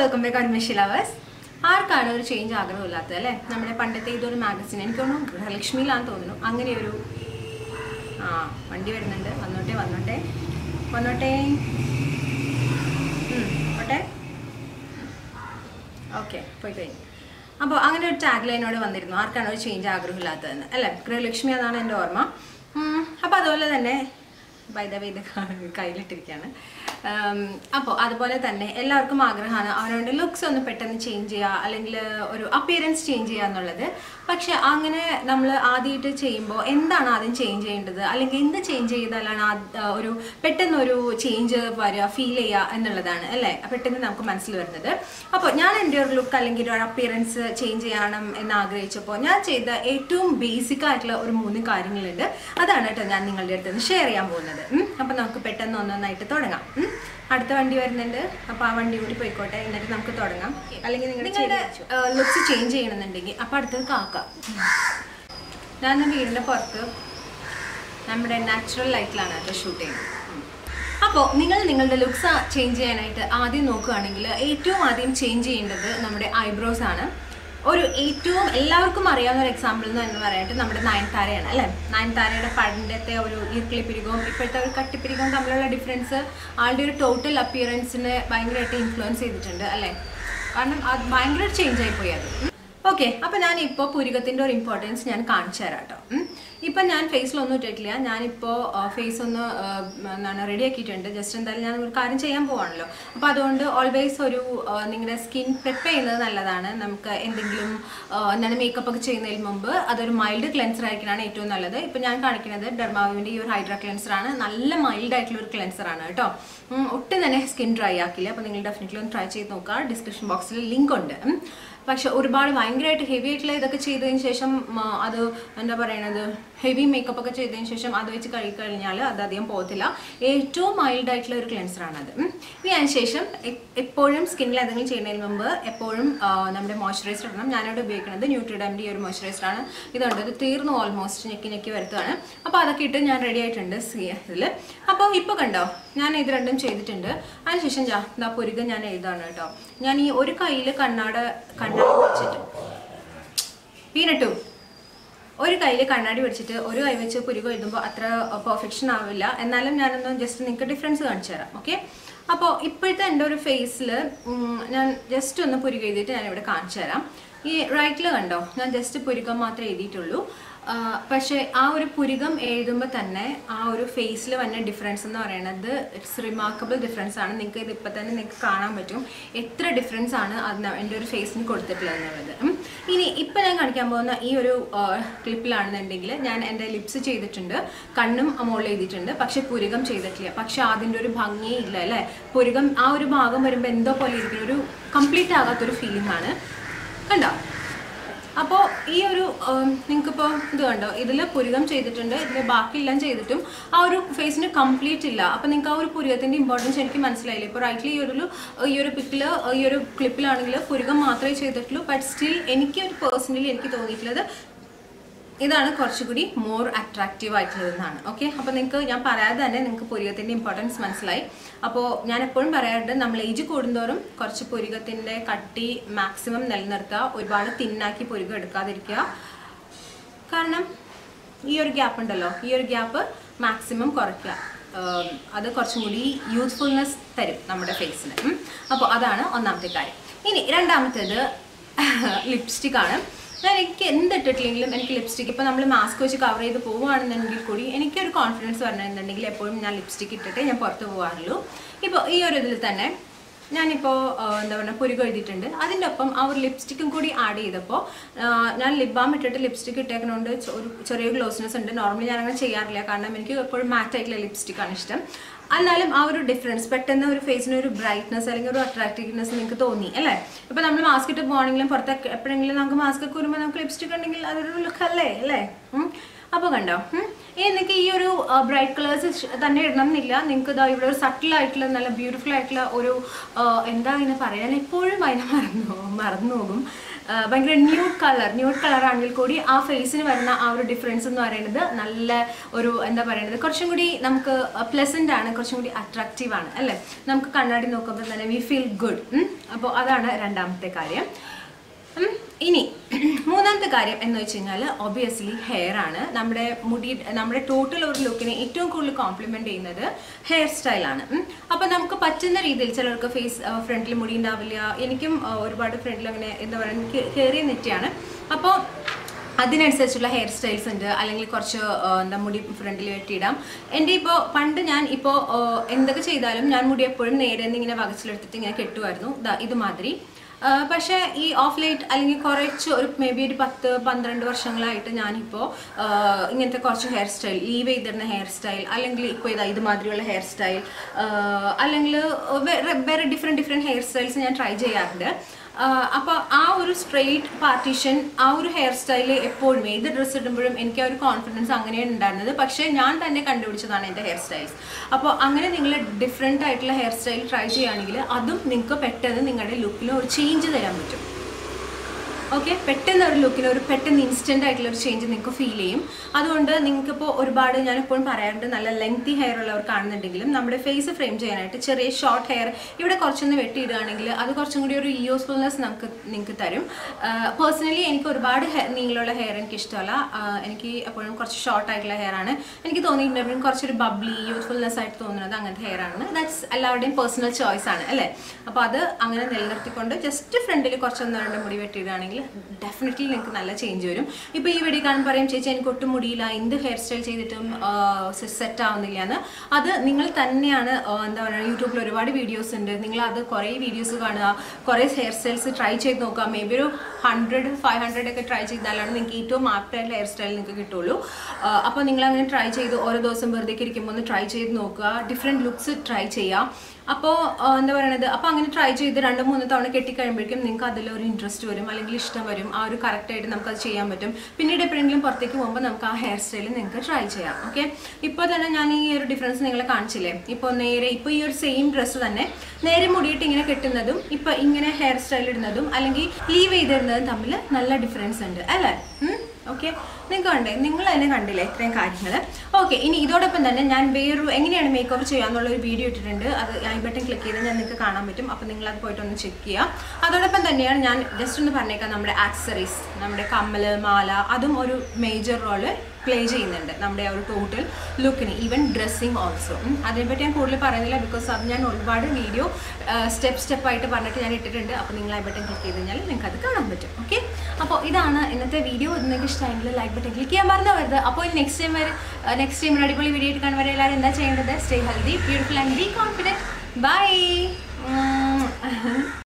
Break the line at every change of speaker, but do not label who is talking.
Welcome back admission lovers ആർക്കാണ് ഒരു change ആഗ്രഹമില്ലാത്തത് അല്ലേ നമ്മുടെ പണ്ടത്തെ ഇതൊരു മാഗസിൻ എനിക്ക് തോന്നുന്നു ഗൃഹലക്ഷ്മിയിലാന്ന് തോന്നുന്നു അങ്ങനെ ഒരു ആ വണ്ടി വരുന്നുണ്ട് വന്നോട്ടെ വന്നോട്ടെ വന്നോട്ടെ ഉം, പോട്ടെ ഓക്കെ പോയി കഴിഞ്ഞു അപ്പോൾ അങ്ങനെ ഒരു ടാഗ് ലൈനോട് വന്നിരുന്നു ആർക്കാണ് ഒരു ചേഞ്ച് ആഗ്രഹമില്ലാത്തതെന്ന് അല്ലേ ഗൃഹലക്ഷ്മി എന്നാണ് എൻ്റെ ഓർമ്മ അപ്പോൾ അതുപോലെ തന്നെ വൈദവ ഇത് കയ്യിലിട്ടിരിക്കുകയാണ് അപ്പോൾ അതുപോലെ തന്നെ എല്ലാവർക്കും ആഗ്രഹമാണ് അവനവൻ്റെ ലുക്സ് ഒന്ന് പെട്ടെന്ന് ചേഞ്ച് ചെയ്യുക അല്ലെങ്കിൽ ഒരു അപ്പിയറൻസ് ചേഞ്ച് ചെയ്യുക എന്നുള്ളത് പക്ഷെ അങ്ങനെ നമ്മൾ ആദ്യമായിട്ട് ചെയ്യുമ്പോൾ എന്താണ് ആദ്യം ചേഞ്ച് ചെയ്യേണ്ടത് അല്ലെങ്കിൽ എന്ത് ചേഞ്ച് ചെയ്താലാണ് ആ ആ ഒരു പെട്ടെന്ന് ഒരു ചേഞ്ച് വരിക ഫീൽ ചെയ്യുക എന്നുള്ളതാണ് അല്ലേ പെട്ടെന്ന് നമുക്ക് മനസ്സിൽ വരുന്നത് അപ്പോൾ ഞാൻ എൻ്റെ ഒരു ലുക്ക് അല്ലെങ്കിൽ ഒരു അപ്പിയറൻസ് ചേഞ്ച് ചെയ്യണം എന്ന് ആഗ്രഹിച്ചപ്പോൾ ഞാൻ ചെയ്ത ഏറ്റവും ബേസിക് ആയിട്ടുള്ള ഒരു മൂന്ന് കാര്യങ്ങളുണ്ട് അതാണ് കേട്ടോ ഞാൻ നിങ്ങളുടെ അടുത്ത് നിന്ന് ഷെയർ ചെയ്യാൻ പോകുന്നത് അപ്പം നമുക്ക് പെട്ടെന്ന് ഒന്നൊന്നായിട്ട് തുടങ്ങാം ഉം. അടുത്ത വണ്ടി വരുന്നുണ്ട് അപ്പോൾ ആ വണ്ടി കൂടി പോയിക്കോട്ടെ എന്നിട്ട് നമുക്ക് തുടങ്ങാം അല്ലെങ്കിൽ നിങ്ങളുടെ ലുക്സ് ചേഞ്ച് ചെയ്യണമെന്നുണ്ടെങ്കിൽ അപ്പോൾ അടുത്തത് കാക്ക ഞാൻ ഇന്ന് വീടിൻ്റെ പുറത്ത് നമ്മുടെ നാച്ചുറൽ ലൈറ്റിലാണ് കേട്ടോ ഷൂട്ട് ചെയ്യുന്നത് അപ്പോൾ നിങ്ങൾ നിങ്ങളുടെ ലുക്സ് ചേഞ്ച് ചെയ്യാനായിട്ട് ആദ്യം നോക്കുകയാണെങ്കിൽ ഏറ്റവും ആദ്യം ചേഞ്ച് ചെയ്യേണ്ടത് നമ്മുടെ ഐബ്രോസ് ആണ് ഒരു ഏറ്റവും എല്ലാവർക്കും അറിയാവുന്ന ഒരു എക്സാമ്പിൾ എന്ന് തന്നെ പറയാനായിട്ട് നമ്മുടെ നയൻതാരയാണ് അല്ലേ നയൻതാരയുടെ പണ്ടത്തെ ഒരു ഇർക്കിളിപ്പിരികവും ഇപ്പോഴത്തെ ഒരു കട്ടിപ്പിരികവും തമ്മിലുള്ള ഡിഫറൻസ് ആളുടെ ഒരു ടോട്ടൽ അപ്പിയറൻസിനെ ഭയങ്കരമായിട്ട് ഇൻഫ്ലുവൻസ് ചെയ്തിട്ടുണ്ട് അല്ലേ കാരണം അത് ഭയങ്കര ചേഞ്ച് ആയിപ്പോയി അത് ഓക്കെ അപ്പൊ ഞാൻ ഇപ്പോൾ പുരികത്തിന്റെ ഒരു ഇമ്പോർട്ടൻസ് ഞാൻ കാണിച്ചു തരാം കേട്ടോ ഇപ്പം ഞാൻ ഫേസിലൊന്നും ഇട്ടിട്ടില്ല ഞാനിപ്പോൾ ഫേസ് ഒന്ന് ആ, എന്താണ് റെഡി ആക്കിയിട്ടുണ്ട് ജസ്റ്റ് എന്തായാലും ഞാൻ ഒരു കാര്യം ചെയ്യാൻ പോവാണല്ലോ അപ്പോൾ അതുകൊണ്ട് ഓൾവേസ് ഒരു ആ, നിങ്ങളുടെ സ്കിൻ പ്രിപ്പ് ചെയ്യുന്നത് നല്ലതാണ് നമുക്ക് എന്തെങ്കിലും ആ, എന്താണ് മേക്കപ്പ് ഒക്കെ ചെയ്യുന്നതിന് മുമ്പ് അതൊരു മൈൽഡ് ക്ലെൻസർ ആയിരിക്കണതാണ് ഏറ്റവും നല്ലത് ഇപ്പം ഞാൻ കാണിക്കുന്നത് ഡെർമാവിൻ്റെ ഈ ഒരു ഹൈഡ്ര ക്ലെൻസർ ആണ് നല്ല മൈൽഡ് ആയിട്ടുള്ള ഒരു ക്ലെൻസർ ആണ് കേട്ടോ ഉം, ഒട്ടും തന്നെ സ്കിൻ ഡ്രൈ ആക്കില്ല അപ്പോൾ നിങ്ങൾ ഡെഫിനറ്റ്ലി ഒന്ന് ട്രൈ ചെയ്ത് നോക്കുക ഡിസ്ക്രിപ്ഷൻ ബോക്സിൽ ലിങ്ക് ഉണ്ട് ഉം. പക്ഷെ ഒരുപാട് ഭയങ്കരമായിട്ട് ഹെവി ആയിട്ടുള്ള ഇതൊക്കെ ചെയ്തതിന് ശേഷം മ, അത് എന്താ പറയണത് ഹെവി മേക്കപ്പ് ഒക്കെ ചെയ്തതിന് ശേഷം അത് വെച്ച് കഴുകി കഴിഞ്ഞാൽ അത് അധികം പോകത്തില്ല ഏറ്റവും മൈൽഡ് ആയിട്ടുള്ള ഒരു ക്ലെൻസർ ആണത് ഉം. ഇനി അതിന് ശേഷം എ- എപ്പോഴും സ്കിന്നിൽ എന്തെങ്കിലും ചെയ്യുന്നതിന് മുമ്പ് എപ്പോഴും ആ, നമ്മുടെ മോയ്സ്ചറൈസർ ഇടണം ഞാനിവിടെ ഉപയോഗിക്കുന്നത് ന്യൂട്രിഡമിൻ്റെ ഈ ഒരു moisturizer ആണ് ഇതുണ്ട് ഇത് തീർന്നു ഓൾമോസ്റ്റ് ഞെക്കി ഞെക്കി വരുത്തതാണ് അപ്പോൾ അതൊക്കെ ഇട്ട് ഞാൻ റെഡി ആയിട്ടുണ്ട് ഇതിൽ അപ്പോൾ ഇപ്പോൾ കണ്ടോ ഞാൻ ഇത് രണ്ടും ചെയ്തിട്ടുണ്ട് അതിനുശേഷം ജാ ഇതാ പുരുക ഞാൻ എഴുതാണ് കേട്ടോ ഞാൻ ഈ ഒരു കയ്യിൽ കണ്ണാട കണ്ണാടി വെച്ചിട്ട് പീനട്ടു ഒരു കയ്യിൽ കണ്ണാടി പിടിച്ചിട്ട് ഒരു കൈ വെച്ച് പുരുക എഴുതുമ്പോൾ അത്ര പെർഫെക്ഷൻ ആവില്ല എന്നാലും ഞാനൊന്ന് ജസ്റ്റ് നിങ്ങൾക്ക് ഡിഫറൻസ് കാണിച്ചു തരാം ഓക്കെ അപ്പോൾ ഇപ്പോഴത്തെ എൻ്റെ ഒരു ഫേസിൽ ഞാൻ ജസ്റ്റ് ഒന്ന് പുരുക എഴുതിയിട്ട് ഞാനിവിടെ കാണിച്ചു തരാം ഈ റൈറ്റിൽ കണ്ടോ ഞാൻ ജസ്റ്റ് പുരുകം മാത്രമേ എഴുതിയിട്ടുള്ളൂ ആ, പക്ഷേ ആ ഒരു പുരുകം എഴുതുമ്പോൾ തന്നെ ആ ഒരു ഫേസിൽ വന്ന ഡിഫറൻസ് എന്ന് പറയുന്നത് ഇറ്റ്സ് റിമാർക്കബിൾ ഡിഫറൻസ് ആണ് നിങ്ങൾക്ക് ഇത് ഇപ്പം തന്നെ നിങ്ങൾക്ക് കാണാൻ പറ്റും എത്ര ഡിഫറൻസ് ആണ് അതിന് എൻ്റെ ഒരു ഫേസിന് കൊടുത്തിട്ടുള്ളത് എന്നുള്ളത് ഉം. ഇനി ഇപ്പം ഞാൻ കാണിക്കാൻ പോകുന്ന ഈ ഒരു ക്ലിപ്പിലാണെന്നുണ്ടെങ്കിൽ ഞാൻ എൻ്റെ ലിപ്സ് ചെയ്തിട്ടുണ്ട് കണ്ണും മുകളിൽ എഴുതിയിട്ടുണ്ട് പക്ഷെ പുരുകം ചെയ്തിട്ടില്ല പക്ഷെ അതിൻ്റെ ഒരു ഭംഗിയേ ഇല്ല അല്ലേ പുരുകം ആ ഒരു ഭാഗം വരുമ്പോൾ എന്തോ പോലെ ഇരിക്കുന്ന ഒരു കംപ്ലീറ്റ് ആകാത്തൊരു ഫീലിംഗ് ആണ് കണ്ടോ അപ്പോൾ ഈ ഒരു നിങ്ങൾക്കിപ്പോൾ ഇത് കണ്ടോ ഇതിൽ പുരുകം ചെയ്തിട്ടുണ്ട് ഇതിൽ ബാക്കിയെല്ലാം ചെയ്തിട്ടും ആ ഒരു ഫേസിന് കംപ്ലീറ്റ് ഇല്ല അപ്പോൾ നിങ്ങൾക്ക് ആ ഒരു പുരുകത്തിൻ്റെ ഇമ്പോർട്ടൻസ് എനിക്ക് മനസ്സിലായില്ല ഇപ്പോൾ റൈറ്റ്ലി ഈ ഒരു ഈ ഒരു പിക്കിൽ ഈ ഒരു ക്ലിപ്പിലാണെങ്കിൽ പുരുകം മാത്രമേ ചെയ്തിട്ടുള്ളൂ ബട്ട് സ്റ്റിൽ എനിക്ക് ഒരു പേഴ്സണലി എനിക്ക് തോന്നിയിട്ടുള്ളത് ഇതാണ് കുറച്ചുകൂടി മോർ അട്രാക്റ്റീവ് ആയിട്ടുള്ളതെന്നാണ് ഓക്കെ അപ്പോൾ നിങ്ങൾക്ക് ഞാൻ പറയാതെ തന്നെ നിങ്ങൾക്ക് പുരികത്തിൻ്റെ ഇമ്പോർട്ടൻസ് മനസ്സിലായി അപ്പോൾ ഞാൻ എപ്പോഴും പറയാറുണ്ട് നമ്മൾ ഏജ് കൂടുന്തോറും കുറച്ച് പുരികത്തിൻ്റെ കട്ടി മാക്സിമം നിലനിർത്തുക ഒരുപാട് തിന്നാക്കി പുരികം എടുക്കാതിരിക്കുക കാരണം ഈ ഒരു ഗ്യാപ്പ് ഉണ്ടല്ലോ ഈ ഒരു ഗ്യാപ്പ് മാക്സിമം കുറയ്ക്കുക ഉം, അത് കുറച്ചും കൂടി യൂസ്ഫുൾനെസ് തരും നമ്മുടെ ഫേസിന് അപ്പോൾ അതാണ് ഒന്നാമത്തെ കാര്യം ഇനി രണ്ടാമത്തേത് ലിപ്സ്റ്റിക് ആണ് ഞാൻ എനിക്ക് എന്തിട്ടിട്ടില്ലെങ്കിലും എനിക്ക് ലിപ്സ്റ്റിക് ഇപ്പോൾ നമ്മൾ മാസ്ക് വെച്ച് കവർ ചെയ്ത് പോവുകയാണെന്നുണ്ടെങ്കിൽ കൂടി എനിക്കൊരു കോൺഫിഡൻസ് വരണമെന്നുണ്ടെങ്കിൽ എപ്പോഴും ഞാൻ ലിപ്സ്റ്റിക് ഇട്ടിട്ട് ഞാൻ പുറത്ത് പോകാറുള്ളൂ ഇപ്പോൾ ഈ ഒരു ഇതിൽ തന്നെ ഞാനിപ്പോൾ എന്താ പറയുക പുരുക എഴുതിയിട്ടുണ്ട് അതിൻ്റെ ഒപ്പം ആ ഒരു ലിപ്സ്റ്റിക്കും കൂടി ആഡ് ചെയ്തപ്പോൾ ആ, ഞാൻ ലിപ് ബാം ഇട്ടിട്ട് ലിപ്സ്റ്റിക് ഇട്ടേക്കുന്നതുകൊണ്ട് ചെ- ഒരു ചെറിയ ഗ്ലോസിനെസ് ഉണ്ട് നോർമലി ഞാൻ അങ്ങനെ ചെയ്യാറില്ല കാരണം എനിക്ക് എപ്പോഴും മാറ്റ് ആയിട്ടുള്ള ലിപ്സ്റ്റിക്കാണ് ഇഷ്ടം എന്നാലും ആ ഒരു ഡിഫറൻസ് പെട്ടെന്ന് ഒരു ഫേസിന് ഒരു ബ്രൈറ്റ്നസ് അല്ലെങ്കിൽ ഒരു അട്രാക്റ്റീവ്നെസ് നിങ്ങൾക്ക് തോന്നി അല്ലേ ഇപ്പം നമ്മൾ മാസ്ക് ഇട്ട് പോകണമെങ്കിലും പുറത്തൊക്കെ എപ്പോഴെങ്കിലും നമുക്ക് മാസ്ക് ഒക്കെ വരുമ്പോൾ നമുക്ക് ലിപ്സ്റ്റിക് ഉണ്ടെങ്കിൽ അതൊരു ലുക്ക് അല്ലേ അല്ലേ ഉം. അപ്പോൾ കണ്ടോ ഉം. ഇനി നിങ്ങൾക്ക് ഈ ഒരു ബ്രൈറ്റ് കളേഴ്സ് തന്നെ ഇടണം എന്നില്ല നിങ്ങൾക്ക് ഇതാ ഇവിടെ ഒരു സട്ടിൽ ആയിട്ടുള്ള നല്ല ബ്യൂട്ടിഫുൾ ആയിട്ടുള്ള ഒരു ആ, എന്താ ഇങ്ങനെ പറയാൻ എപ്പോഴും അതിനെ മറന്നു പോകും മറന്നു പോകും ആ, ഭയങ്കര ന്യൂഡ് കളർ ന്യൂഡ് കളർ ആണെങ്കിൽ കൂടി ആ ഫേസിന് വരുന്ന ആ ഒരു ഡിഫറൻസ് എന്ന് പറയുന്നത് നല്ല ഒരു എന്താ പറയുന്നത് കുറച്ചും കൂടി നമുക്ക് പ്ലസന്റ് ആണ് കുറച്ചും കൂടി അട്രാക്റ്റീവ് ആണ് അല്ലേ നമുക്ക് കണ്ണാടി നോക്കുമ്പോൾ തന്നെ വി ഫീൽ ഗുഡ് അപ്പോൾ അതാണ് രണ്ടാമത്തെ കാര്യം ഉം, ഇനി മൂന്നാമത്തെ കാര്യം എന്ന് വെച്ച് കഴിഞ്ഞാൽ ഒബിയസ്ലി ഹെയർ ആണ് നമ്മുടെ മുടി നമ്മുടെ ടോട്ടൽ ഒരു ലുക്കിനെ ഏറ്റവും കൂടുതൽ കോംപ്ലിമെന്റ് ചെയ്യുന്നത് ഹെയർ സ്റ്റൈലാണ് അപ്പോൾ നമുക്ക് പറ്റുന്ന രീതിയിൽ ചിലർക്ക് ഫേസ് ഫ്രണ്ടിൽ മുടി ഉണ്ടാവില്ല എനിക്കും ആ, ഒരുപാട് ഫ്രണ്ടിൽ അങ്ങനെ എന്താ പറയുക കയറിയ നെറ്റിയാണ് അപ്പോൾ അതിനനുസരിച്ചുള്ള ഹെയർ സ്റ്റൈൽസ് ഉണ്ട് അല്ലെങ്കിൽ കുറച്ച് ആ, എന്താ മുടി ഫ്രണ്ടിൽ വെട്ടിയിടാം എൻ്റെ ഇപ്പോൾ പണ്ട് ഞാൻ ഇപ്പോൾ എന്തൊക്കെ ചെയ്താലും ഞാൻ മുടി എപ്പോഴും നേരെ നിന്ന് ഇങ്ങനെ വകച്ചിലെടുത്തിട്ട് ഇങ്ങനെ കെട്ടുമായിരുന്നു ദാ ഇതുമാതിരി ആ, പക്ഷേ ഈ ഓഫ് ലൈറ്റ് അല്ലെങ്കിൽ കുറച്ച് ഒരു മേ ബി ഒരു പത്ത് പന്ത്രണ്ട് വർഷങ്ങളായിട്ട് ഞാനിപ്പോൾ ആ, ഇങ്ങനത്തെ കുറച്ച് ഹെയർ സ്റ്റൈൽ ലീവ് ചെയ്തിരുന്ന ഹെയർ സ്റ്റൈൽ അല്ലെങ്കിൽ ഇപ്പോൾ ഇതാ ഇതുമാതിരിയുള്ള ഹെയർ സ്റ്റൈൽ അല്ലെങ്കിൽ വേറെ വേറെ ഡിഫറെൻറ്റ് ഡിഫറെൻറ്റ് ഹെയർ സ്റ്റൈൽസ് ഞാൻ ട്രൈ ചെയ്യാറുണ്ട് അപ്പോൾ ആ ഒരു സ്ട്രെയിറ്റ് പാർട്ടീഷൻ ആ ഒരു ഹെയർ സ്റ്റൈൽ എപ്പോഴും ഏത് ഡ്രസ്സ് ഇടുമ്പോഴും എനിക്ക് ആ ഒരു കോൺഫിഡൻസ് അങ്ങനെയാണ് ഉണ്ടായിരുന്നത് പക്ഷേ ഞാൻ തന്നെ കണ്ടുപിടിച്ചതാണ് എൻ്റെ ഹെയർ സ്റ്റൈൽസ് അപ്പോൾ അങ്ങനെ നിങ്ങൾ ഡിഫറെൻ്റ് ആയിട്ടുള്ള ഹെയർ സ്റ്റൈൽ ട്രൈ ചെയ്യുകയാണെങ്കിൽ അതും നിങ്ങൾക്ക് പെട്ടെന്ന് നിങ്ങളുടെ ലുക്കിൽ ഒരു ചേഞ്ച് തരാൻ പറ്റും ഓക്കെ പെട്ടെന്ന് ഒരു ലുക്കിൽ ഒരു പെട്ടെന്ന് ഇൻസ്റ്റൻ്റ് ആയിട്ടുള്ള ഒരു ചേഞ്ച് നിങ്ങൾക്ക് ഫീൽ ചെയ്യും അതുകൊണ്ട് നിങ്ങൾക്കിപ്പോൾ ഒരുപാട് ഞാൻ എപ്പോഴും പറയാറുണ്ട് നല്ല ലെങ്തി ഹെയർ ഉള്ളവർ കാണുന്നുണ്ടെങ്കിലും നമ്മുടെ ഫേസ് ഫ്രെയിം ചെയ്യാനായിട്ട് ചെറിയ ഷോർട്ട് ഹെയർ ഇവിടെ കുറച്ചൊന്ന് വെട്ടിയിടുകയാണെങ്കിൽ അത് കുറച്ചും കൂടി ഒരു യൂസ്ഫുൾനെസ് നമുക്ക് നിങ്ങൾക്ക് തരും പേഴ്സണലി എനിക്ക് ഒരുപാട് ഹെ- നീളമുള്ള ഹെയർ എനിക്ക് ഇഷ്ടമല്ല ആഹ് എനിക്ക് എപ്പോഴും കുറച്ച് ഷോർട്ട് ആയിട്ടുള്ള ഹെയർ ആണ് എനിക്ക് തോന്നിയിട്ടുണ്ടെങ്കിലും കുറച്ചൊരു ബബ്ലി യൂസ്ഫുൾനെസ് ആയിട്ട് തോന്നുന്നത് അങ്ങനത്തെ ഹെയർ ആണ് ദാറ്റ്സ് എല്ലാവരുടെയും പേഴ്സണൽ ചോയ്സ് ആണ് അല്ലേ അപ്പോൾ അത് അങ്ങനെ നിലനിർത്തിക്കൊണ്ട് ജസ്റ്റ് ഫ്രണ്ടിൽ കുറച്ചൊന്ന് രണ്ട് മുടി വെട്ടിയിടുകയാണെങ്കിൽ ഡെഫിനറ്റ്ലി നിങ്ങൾക്ക് നല്ല ചേഞ്ച് വരും ഇപ്പോൾ ഈ വീഡിയോ കാണുമ്പോൾ പറയും ചേച്ചി എനിക്ക് ഒട്ടും മുടിയില്ല എന്ത് ഹെയർ സ്റ്റൈൽ ചെയ്തിട്ടും സെറ്റ് ആവുന്നില്ല എന്ന് അത് നിങ്ങൾ തന്നെയാണ് ആ, എന്താ പറയുക യൂട്യൂബിൽ ഒരുപാട് വീഡിയോസ് ഉണ്ട് നിങ്ങൾ അത് കുറേ വീഡിയോസ് കാണുക കുറേ ഹെയർ സ്റ്റൈൽസ് ട്രൈ ചെയ്ത് നോക്കുക മേ ബി ഒരു ഹൺഡ്രഡ് ഫൈവ് ഹൺഡ്രഡ് ഒക്കെ ട്രൈ ചെയ്താലാണ് നിങ്ങൾക്ക് ഏറ്റവും ആപ്റ്റായിട്ടുള്ള ഹെയർ സ്റ്റൈൽ നിങ്ങൾക്ക് കിട്ടുള്ളൂ അപ്പോൾ നിങ്ങൾ അങ്ങനെ ട്രൈ ചെയ്ത് ഓരോ ദിവസം വെറുതെ ഇരിക്കുമ്പോൾ ഒന്ന് ട്രൈ ചെയ്ത് നോക്കുക ഡിഫറെൻറ്റ് ലുക്സ് ട്രൈ ചെയ്യുക അപ്പോൾ എന്താ പറയണത് അപ്പോൾ അങ്ങനെ ട്രൈ ചെയ്ത് രണ്ട് മൂന്ന് തവണ കെട്ടിക്കഴിയുമ്പോഴേക്കും നിങ്ങൾക്ക് അതിലൊരു ഇൻട്രസ്റ്റ് വരും അല്ലെങ്കിൽ ഇഷ്ടം വരും ആ ഒരു കറക്റ്റായിട്ട് നമുക്കത് ചെയ്യാൻ പറ്റും പിന്നീട് എപ്പോഴെങ്കിലും പുറത്തേക്ക് പോകുമ്പോൾ നമുക്ക് ആ ഹെയർ സ്റ്റൈൽ നിങ്ങൾക്ക് ട്രൈ ചെയ്യാം ഓക്കെ ഇപ്പോൾ തന്നെ ഞാൻ ഈ ഒരു ഡിഫറൻസ് നിങ്ങളെ കാണിച്ചില്ലേ ഇപ്പോൾ നേരെ ഇപ്പോൾ ഈ ഒരു സെയിം ഡ്രസ്സ് തന്നെ നേരെ മുടിയിട്ട് ഇങ്ങനെ കെട്ടുന്നതും ഇപ്പോൾ ഇങ്ങനെ ഹെയർ സ്റ്റൈൽ ഇടുന്നതും അല്ലെങ്കിൽ ലീവ് ചെയ്തിരുന്നതും തമ്മിൽ നല്ല ഡിഫറൻസ് ഉണ്ട് അല്ലേ ഓക്കെ നിങ്ങൾക്ക് കണ്ടേ നിങ്ങൾ തന്നെ കണ്ടില്ലേ ഇത്രയും കാര്യങ്ങൾ ഓക്കെ ഇനി ഇതോടൊപ്പം തന്നെ ഞാൻ വേറൊരു എങ്ങനെയാണ് മേക്ക് ഓവർ ചെയ്യാന്നുള്ള ഒരു വീഡിയോ ഇട്ടിട്ടുണ്ട് അത് ഐ ബട്ടൺ ക്ലിക്ക് ചെയ്താൽ ഞാൻ നിങ്ങൾക്ക് കാണാൻ പറ്റും അപ്പോൾ നിങ്ങൾ അത് പോയിട്ട് ഒന്ന് ചെക്ക് ചെയ്യുക അതോടൊപ്പം തന്നെയാണ് ഞാൻ ജസ്റ്റ് ഒന്ന് പറഞ്ഞേക്കാം നമ്മുടെ ആക്സറീസ് നമ്മുടെ കമ്മൽ മാല അതും ഒരു മേജർ റോള് പ്ലേ ചെയ്യുന്നുണ്ട് നമ്മുടെ ആ ഒരു ടോട്ടൽ ലുക്കിന് ഈവൻ ഡ്രസ്സിങ് ഓൾസോ അതിനെപ്പറ്റി ഞാൻ കൂടുതൽ പറയുന്നില്ല ബിക്കോസ് അത് ഞാൻ ഒരുപാട് വീഡിയോ സ്റ്റെപ്പ് സ്റ്റെപ്പ് ആയിട്ട് പറഞ്ഞിട്ട് ഞാൻ ഇട്ടിട്ടുണ്ട് അപ്പോൾ നിങ്ങൾ ഐ ബട്ടൺ ക്ലിക്ക് ചെയ്ത് കഴിഞ്ഞാൽ നിങ്ങൾക്ക് അത് കാണാൻ പറ്റും ഓക്കെ അപ്പോൾ ഇതാണ് ഇന്നത്തെ വീഡിയോ നിങ്ങൾക്ക് ഇഷ്ടമെങ്കിൽ ലൈക്ക് ബട്ടൺ ക്ലിക്ക് ചെയ്യാൻ മറന്നു വരുത് അപ്പോൾ നെക്സ്റ്റ് ടൈം വരെ നെക്സ്റ്റ് ടൈം അടിപൊളി വീഡിയോ ആയിട്ട് കാണുമ്പോൾ എല്ലാവരും എന്താ ചെയ്യേണ്ടത് stay healthy beautiful and be confident by